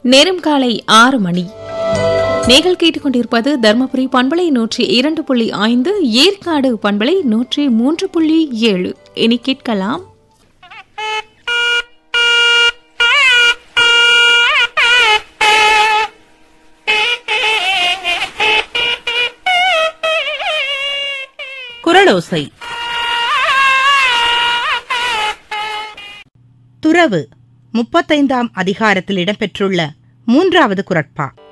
நேரம் காலை ஆறு மணி நீங்கள் கேட்டுக்கொண்டிருப்பது தர்மபுரி பண்பலை நூற்றி இரண்டு புள்ளி ஐந்து ஏற்காடு பண்பலை நூற்றி மூன்று புள்ளி ஏழு இனி கேட்கலாம் குரலோசை துறவு முப்பத்தைந்தாம் அதிகாரத்தில் இடம்பெற்றுள்ள மூன்றாவது குரட்பா